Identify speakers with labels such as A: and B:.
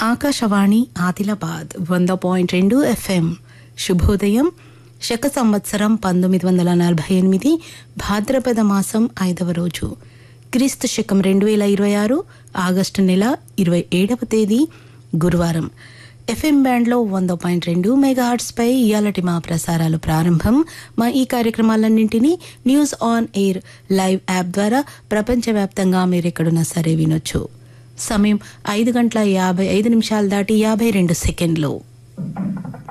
A: ఆకాశవాణి ఆదిలాబాద్ వంద పాయింట్ రెండు ఎఫ్ఎం శుభోదయం శక సంవత్సరం పంతొమ్మిది వందల నలభై ఎనిమిది భాద్రపద మాసం ఐదవ రోజు క్రీస్తు శకం రెండు వేల ఇరవై ఆరు ఆగస్టు నెల ఇరవై ఏడవ తేదీ గురువారం ఎఫ్ఎం బ్యాండ్లో వంద పాయింట్ రెండు మెగాహర్ట్స్పై ఇయాలటి మా ప్రసారాలు ప్రారంభం మా ఈ కార్యక్రమాలన్నింటినీ news on air live app ద్వారా ప్రపంచవ్యాప్తంగా మీరు ఎక్కడున్నా సరే వినొచ్చు సమయం ఐదు గంటల యాభై ఐదు నిమిషాలు దాటి యాభై రెండు సెకండ్లు